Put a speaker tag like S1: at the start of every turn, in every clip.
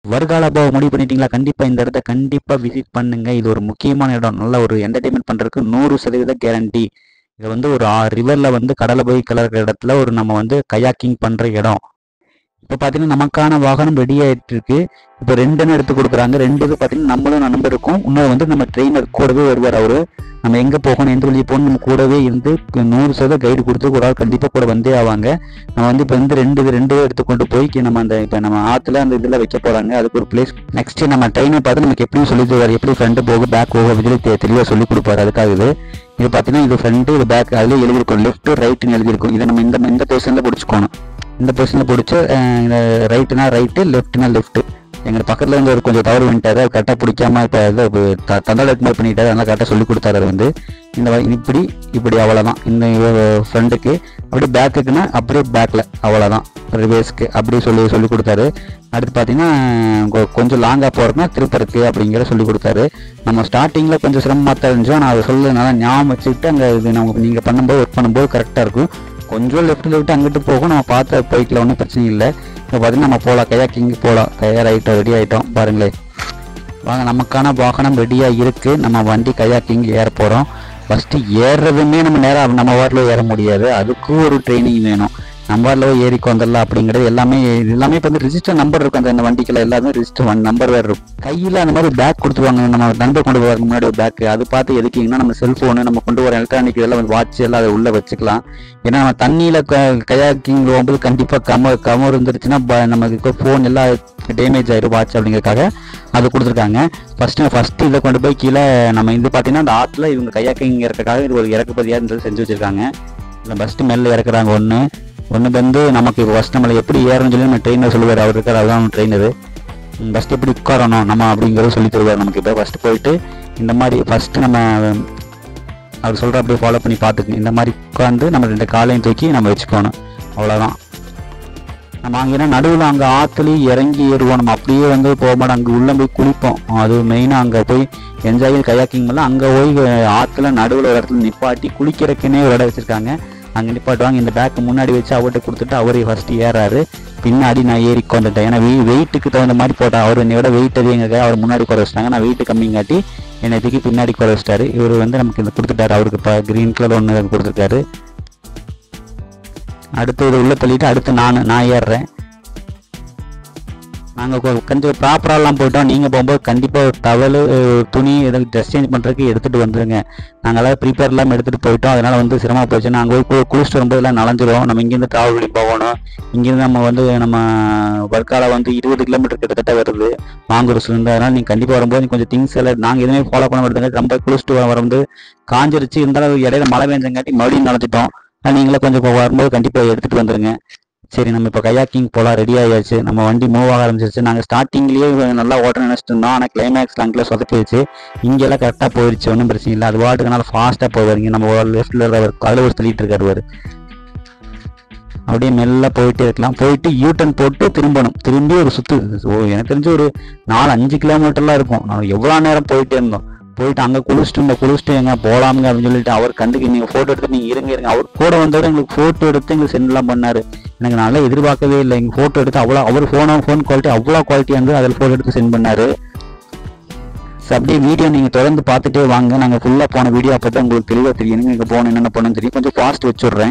S1: வருகால போக முடிவு பண்ணிட்டீங்களா கண்டிப்பாக இந்த இடத்த கண்டிப்பாக விசிட் பண்ணுங்க இது ஒரு முக்கியமான இடம் நல்ல ஒரு என்டர்டைன்மெண்ட் பண்ணுறதுக்கு நூறு சதவீத கேரண்டி இது வந்து ஒரு ரிவரில் வந்து கடலை போய் கலக்கிற இடத்துல ஒரு நம்ம வந்து கயாக்கிங் பண்ணுற இடம் இப்போ பார்த்தீங்கன்னா நமக்கான வாகனம் ரெடி ஆயிட்டு இருக்கு இப்போ ரெண்டுன்னு எடுத்து கொடுக்குறாங்க ரெண்டு இது பார்த்தீங்கன்னா நம்மளும் நண்பர் இருக்கும் இன்னொரு வந்து நம்ம ட்ரெயினர் கூடவே வருவார் அவரு நம்ம எங்கே போகணும் எந்த வழியை போகணும் நம்ம கூடவே இருந்து நூறு சதவீதம் கைடு கொடுத்து ஒரு ஆள் கண்டிப்பாக கூட வந்தே ஆவாங்க நம்ம வந்து இப்போ வந்து ரெண்டு இது ரெண்டு எடுத்து கொண்டு போய் நம்ம அந்த இப்போ நம்ம ஆற்றுல அந்த இதில் வைக்க போகிறாங்க அதுக்கு ஒரு பிளேஸ் நெக்ஸ்ட் நம்ம ட்ரெயினை பார்த்து நமக்கு எப்படியும் சொல்லி தருவார் எப்படி ஃப்ரண்ட் போக பேக் போக அப்படின்னு தெ- தெளிவா சொல்லி கொடுப்பாரு அதுக்காக இது இது பார்த்தீங்கன்னா இது ஃப்ரண்ட் இது பேக் அதில் எழுதிருக்கும் லெஃப்ட் ரைட்டுன்னு எழுதிருக்கும் இதை நம்ம இந்த இந்த பொசிஷனில் பிடிச்சிக்கணும் இந்த பொசிஷனில் பிடிச்சி ரைட்டுனா ரைட்டு லெஃப்ட்னா லெஃப்ட் எங்க பக்கத்துல இருந்து ஒரு கொஞ்சம் தவறு பண்ணிட்டாரு அது கரெக்டாக பிடிக்காம இப்போ இது தந்தாள் மாதிரி பண்ணிட்டாரு அதெல்லாம் கரெக்டாக சொல்லி கொடுத்தாரு அவர் வந்து இந்த வ- இப்படி இப்படி அவ்வளோதான் இந்த ஃப்ரண்ட்டுக்கு அப்படியே பேக்குக்குன்னா அப்படியே பேக்கில் அவ்வளோதான் ரிவேஸ்க்கு அப்படியே சொல்லி சொல்லி கொடுத்தாரு அடுத்து பார்த்தீங்கன்னா கொ- கொஞ்சம் லாங்காக போகிறதுனா திருப்பருக்கு அப்படிங்கிற சொல்லி கொடுத்தாரு நம்ம ஸ்டார்டிங்கில் கொஞ்சம் சிரமமாக தான் இருந்துச்சு நான் அதை சொல்ல நல்லா ஞாபகம் வச்சுக்கிட்டு அங்கே இது நமக்கு நீங்கள் பண்ணும்போது ஒர்க் பண்ணும்போது கரெக்டாக இருக்கும் கொஞ்சம் லெஃப்ட் லெஃப்ட் அங்கிட்டு போகும் நம்ம பார்த்து போய்க்கலாம் ஒன்றும் பிரச்சனை இல்லை இப்போ பார்த்தீங்கன்னா நம்ம போகலாம் கயாக்கிங் போகலாம் தயார் ஆகிட்டோம் ரெடி ஆகிட்டோம் பாருங்களேன் வாங்க நமக்கான வாகனம் ரெடியாக இருக்குது நம்ம வண்டி கயாக்கிங் ஏற போகிறோம் ஃபஸ்ட்டு ஏறுறதுமே நம்ம நேராக நம்ம வாரில் ஏற முடியாது அதுக்கும் ஒரு ட்ரைனிங் வேணும் நம்ம வாரில் ஏறிக்கு வந்துடலாம் அப்படிங்கிறது எல்லாமே இது எல்லாமே இப்போ வந்து ரிஜிஸ்டர் நம்பர் இருக்கும் அந்த அந்த வண்டிக்குள்ள எல்லாமே ரிஜிஸ்டர் ஒன் நம்பர் வேறு இருக்கும் கையில் அந்த மாதிரி பேக் கொடுத்துருவாங்க நம்ம நண்பர் கொண்டு போகிறதுக்கு முன்னாடி ஒரு பேக் அது பார்த்து எதுக்கிங்கன்னா நம்ம செல்ஃபோனு நம்ம கொண்டு வர எலக்ட்ரானிக் இதெல்லாம் வாட்ச் எல்லாம் அதை உள்ளே வச்சுக்கலாம் ஏன்னா நம்ம தண்ணியில் கயாக்கிங் போகும்போது கண்டிப்பாக கம கம இருந்துருச்சுன்னா ப- நமக்கு ஃபோன் எல்லாம் டேமேஜ் ஆயிரும் வாட்ச் அப்படிங்கிறதுக்காக அது கொடுத்துருக்காங்க ஃபர்ஸ்ட் ஃபர்ஸ்ட் இதை கொண்டு போய் கீழே நம்ம இது பார்த்தீங்கன்னா அந்த ஆற்றுல இவங்க கையாக்கிங் இறக்கக்காக இது ஒரு இறக்குப்பதியாக இருந்தது செஞ்சு வச்சிருக்காங்க இதில் ஃபஸ்ட்டு மெல்ல இறக்குறாங்க ஒன்று ஒன்று வந்து நமக்கு இப்போ ஃபஸ்ட் நம்மளை எப்படி ஏறணும்னு சொல்லி நம்ம ட்ரெயினர் சொல்லுவார் அவர் இருக்கார் அதுதான் ட்ரெயினரு ஃபஸ்ட் எப்படி உட்காரணும் நம்ம அப்படிங்கிறத சொல்லி தருவார் நமக்கு இப்போ ஃபஸ்ட்டு போயிட்டு இந்த மாதிரி ஃபஸ்ட்டு நம்ம அவர் சொல்கிற அப்படியே ஃபாலோ பண்ணி பார்த்துக்கணும் இந்த மாதிரி உட்காந்து நம்ம ரெண்டு காலையும் தூக்கி நம்ம வச்சுக்கணும் அவ்வளோதான் நம்ம அங்கே நடுவில் அங்கே ஆற்றுலையும் இறங்கி ஏறுவோம் நம்ம அப்படியே வந்து போக மாட்டோம் அங்கே உள்ளே போய் குளிப்போம் அது மெயினாக அங்கே போய் என்ஜாய் கயாக்கிங் பண்ணலாம் அங்கே போய் ஆற்றுல நடுவில் ஒரு இடத்துல நிப்பாட்டி குளிக்கிறதுக்குன்னே ஒரு இடம் வச்சுருக்காங்க அங்கே நிப்பாட்டுவாங்க இந்த பேக்கு முன்னாடி வச்சு அவர்கிட்ட கொடுத்துட்டு அவரே ஃபஸ்ட்டு ஏறாரு பின்னாடி நான் ஏறி உட்காந்துட்டேன் ஏன்னா வெய் வெயிட்டுக்கு தகுந்த மாதிரி போட்டேன் அவர் என்னை விட வெயிட் அதிகங்க அவர் முன்னாடி குறை வச்சிட்டாங்க நான் வெயிட் கம்மிங்காட்டி என்னை தூக்கி பின்னாடி குறை வச்சிட்டாரு இவர் வந்து நமக்கு இந்த கொடுத்துட்டாரு அவருக்கு இப்போ க்ரீன் கலர் ஒன்று கொடுத்துருக்காரு அடுத்து இது உள்ள தள்ளிட்டு அடுத்து நான் நான் ஏறுறேன் நாங்கள் கொஞ்சம் ப்ராப்பராலாம் போயிட்டோம் நீங்கள் போகும்போது கண்டிப்பாக ஒரு டவலு துணி எதாவது ட்ரெஸ் சேஞ்ச் பண்ணுறதுக்கு எடுத்துகிட்டு வந்துருங்க நாங்களாம் ப்ரிப்பேர் இல்லாமல் எடுத்துகிட்டு போயிட்டோம் அதனால் வந்து சிரமம் போச்சு நாங்கள் போய் கு- குளிச்சுட்டு வரும்போது எல்லாம் நனைஞ்சிரும் நம்ம இங்கேருந்து ட்ராவல் பண்ணி போகணும் இங்கேருந்து நம்ம வந்து நம்ம வர்க்கால வந்து இருபது கிலோமீட்டர் கிட்டத்தட்ட வருது மாங்குரஸ்லேருந்து அதனால் நீங்கள் கண்டிப்பாக வரும்போது நீ கொஞ்சம் திங்ஸ் எல்லாம் நாங்கள் எதுவுமே ஃபாலோ பண்ண மாட்டேங்க ரொம்ப குளிச்சுட்டு வர- வரும்போது காஞ்சிருச்சு இருந்தாலும் இடையில மழை பெஞ்சங்காட்டி மறுபடியும் நனைஞ்சிட்டோம் அதனால் நீங்களே கொஞ்சம் இப்போ வரும்போது கண்டிப்பாக எடுத்துகிட்டு வந்துருங்க சரி நம்ம இப்போ கயாக்கிங் போகலாம் ரெடி ஆயாச்சு நம்ம வண்டி மூவ் ஆக ஆரம்பிச்சிருச்சு நாங்கள் ஸ்டார்டிங்லேயே நல்லா ஓட்ட நினச்சிட்டு இருந்தோம் ஆனால் கிளைமேக்ஸ் அங்கே சொதப்பிடுச்சு இங்கெல்லாம் கரெக்டாக போயிடுச்சு ஒன்றும் பிரச்சனை இல்லை அது வாட்டுக்கு நல்லா ஃபாஸ்ட்டாக போவாருங்க நம்ம லெஃப்ட்டில் அதில் ஒரு தள்ளிட்டு இருக்காரு அவரு அப்படியே மெல்ல போயிட்டே இருக்கலாம் போயிட்டு யூட்டன் போட்டு திரும்பணும் திரும்பி ஒரு சுத்து ஓ எனக்கு தெரிஞ்சு ஒரு நாலு அஞ்சு கிலோமீட்டர்லாம் இருக்கும் நான் எவ்வளோ நேரம் போயிட்டே இருந்தோம் போயிட்டு அங்கே குளிச்சுட்டு இந்த குளிச்சுட்டு எங்க போலாமுங்க அப்படின்னு சொல்லிட்டு அவர் கண்டுக்கு நீங்கள் ஃபோட்டோ எடுத்து நீங்கள் இருங்க இருங்க அவர் கூட வந்தவர் எங்களுக்கு ஃபோட்டோ எடுத்து எங்களுக்கு சென்ட்லாம் பண்ணாரு எனக்கு நல்லா எதிர்பார்க்கவே இல்லை எங்கள் ஃபோட்டோ எடுத்து அவ்வளோ அவர் ஃபோனோ ஃபோன் குவாலிட்டி அவ்வளோ குவாலிட்டியாக இருந்து அதில் ஃபோட்டோ எடுத்து சென்ட் பண்ணாரு ஸோ அப்படியே வீடியோ நீங்கள் தொடர்ந்து பார்த்துட்டே வாங்க நாங்கள் ஃபுல்லாக போன வீடியோ அப்போ தான் உங்களுக்கு தெளிவாக தெரியும் நீங்கள் போன என்னென்ன பண்ணணும்னு தெரியும் கொஞ்சம் ஃபாஸ்ட் வச்சுடுறேன்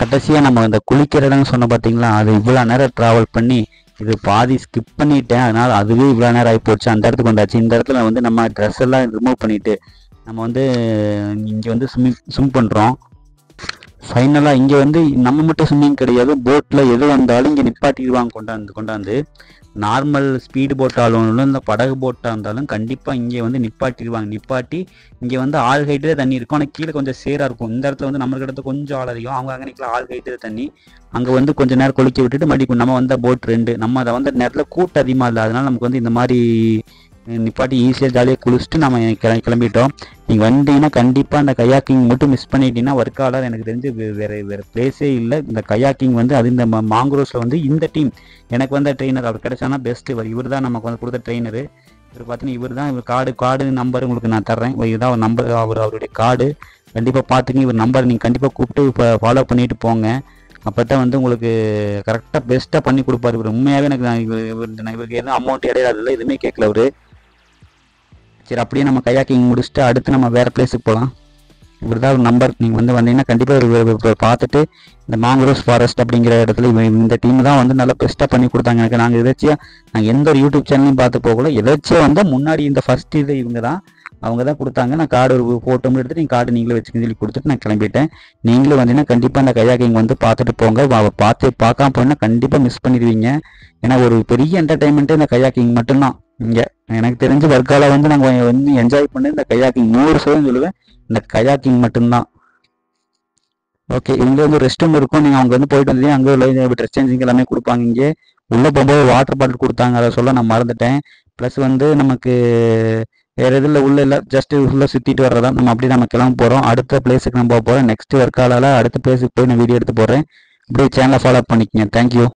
S1: கடைசியாக நம்ம இந்த குளிக்கிற இடம்னு சொன்ன பார்த்தீங்களா அது இவ்வளோ நேரம் ட்ராவல் பண்ணி இது பாதி ஸ்கிப் பண்ணிட்டேன் அதனால் அதுவே இவ்வளோ நேரம் ஆகி போச்சு அந்த இடத்துக்கு வந்தாச்சு இந்த இடத்துல வந்து நம்ம ட்ரெஸ் எல்லாம் ரிமூவ் பண்ணிட்டு நம்ம வந்து இங்கே வந்து ஸ்விம்மிங் ஸ்விம் பண்ணுறோம் ஃபைனலாக இங்கே வந்து நம்ம மட்டும் ஸ்விம்மிங் கிடையாது போட்டில் எது வந்தாலும் இங்கே நிப்பாட்டிடுவாங்க கொண்டாந்து கொண்டாந்து நார்மல் ஸ்பீடு போட்டாலும் இந்த படகு போட்டாக இருந்தாலும் கண்டிப்பாக இங்கே வந்து நிப்பாட்டிடுவாங்க நிப்பாட்டி இங்கே வந்து ஆள் ஹைட்டில் தண்ணி இருக்கும் ஆனால் கீழே கொஞ்சம் சேராக இருக்கும் இந்த இடத்துல வந்து நம்மளுக்கு இடத்துல கொஞ்சம் ஆள் அதிகம் அவங்க அங்கே நிற்கல ஆள் ஹைட்டில் தண்ணி அங்கே வந்து கொஞ்ச நேரம் குளிக்க விட்டுட்டு மறுபடியும் நம்ம வந்த போட் ரெண்டு நம்ம அதை வந்து நேரத்தில் கூட்டம் அதிகமாக இல்லை அதனால நமக்கு வந்து இந்த மாதிரி நிப்பாட்டி ஈஸியாக ஜாலியாக குளிச்சுட்டு நம்ம கிள- கிளம்பிட்டோம் நீங்கள் வந்தீங்கன்னா கண்டிப்பாக அந்த கயாக்கிங் மட்டும் மிஸ் பண்ணிட்டீங்கன்னா ஒர்க்காளர் எனக்கு தெரிஞ்சு வே- வேற வேற பிளேஸே இல்லை இந்த கயாக்கிங் வந்து அது இந்த மாங்குரோஸில் வந்து இந்த டீம் எனக்கு வந்த ட்ரெயினர் அவர் கிடைச்சானா பெஸ்ட் இவர் இவர் தான் நமக்கு வந்து கொடுத்த ட்ரெயினரு இவர் பார்த்தீங்கன்னா இவர் தான் இவர் கார்டு கார்டு நம்பர் உங்களுக்கு நான் தர்றேன் இதுதான் அவர் நம்பர் அவர் அவருடைய கார்டு கண்டிப்பாக பார்த்துங்க இவர் நம்பர் நீங்கள் கண்டிப்பாக கூப்பிட்டு இப்போ ஃபாலோ பண்ணிட்டு போங்க அப்போ தான் வந்து உங்களுக்கு கரெக்டாக பெஸ்ட்டாக பண்ணி கொடுப்பாரு இவர் உண்மையாகவே எனக்கு நான் இவர் இவர் நான் இவருக்கு எதுவும் அமௌண்ட் இடையில இல்லை எதுவுமே கேட்கல அவரு சரி அப்படியே நம்ம கையாக்கிங் முடிச்சுட்டு அடுத்து நம்ம வேறு பிளேஸுக்கு போகலாம் இவர் தான் ஒரு நம்பர் நீங்கள் வந்து வந்தீங்கன்னா கண்டிப்பாக பார்த்துட்டு இந்த மாங்குரோஸ் ஃபாரஸ்ட் அப்படிங்கிற இடத்துல இவன் இந்த டீம் தான் வந்து நல்லா பெஸ்ட்டாக பண்ணி கொடுத்தாங்க எனக்கு நாங்கள் எதாச்சியாக நாங்கள் எந்த ஒரு யூடியூப் சேனலையும் பார்த்து போகல எதாச்சியாக வந்தால் முன்னாடி இந்த ஃபர்ஸ்ட் இது இவங்க தான் அவங்க தான் கொடுத்தாங்க நான் கார்டு ஒரு ஃபோட்டோ எடுத்து நீங்கள் கார்டு நீங்களே வச்சுக்கன்னு சொல்லி கொடுத்துட்டு நான் கிளம்பிட்டேன் நீங்களும் வந்தீங்கன்னா கண்டிப்பாக அந்த கையாக்கிங் வந்து பார்த்துட்டு போங்க வா- பார்த்து பார்க்காம போனால் கண்டிப்பாக மிஸ் பண்ணிடுவீங்க ஏன்னா ஒரு பெரிய என்டர்டைன்மெண்ட்டே இந்த கையாக்கிங் மட்டும்தான் இங்கே எனக்கு தெரிஞ்சு வர்க்கால வந்து நாங்கள் வந்து என்ஜாய் பண்ணி இந்த கையாக்கிங் நூறு சதவீதம் சொல்லுவேன் இந்த கயாக்கிங் மட்டும்தான் ஓகே இங்கே வந்து ரெஸ்ட் ரூம் இருக்கும் நீங்கள் அவங்க வந்து போயிட்டு வந்தீங்க அங்கே உள்ள ட்ரெஸ் சேஞ்சிங் எல்லாமே கொடுப்பாங்க இங்கே உள்ளே போகும்போது வாட்டர் பாட்டில் கொடுத்தாங்க அதை சொல்ல நான் மறந்துட்டேன் ப்ளஸ் வந்து நமக்கு வேறு இதில் உள்ள இல்லை ஜஸ்ட் உள்ளே சுற்றிட்டு வர்றதா நம்ம அப்படியே நம்ம கிளம்ப போகிறோம் அடுத்த பிளேஸுக்கு நம்ம போக போகிறோம் நெக்ஸ்ட் ஒர்க்காலால் அடுத்த பிளேஸுக்கு போய் நான் வீடியோ எடுத்து போடுறேன் அப்படியே சேனலை ஃபாலோ பண்ணிக்கங்க தேங்க்யூ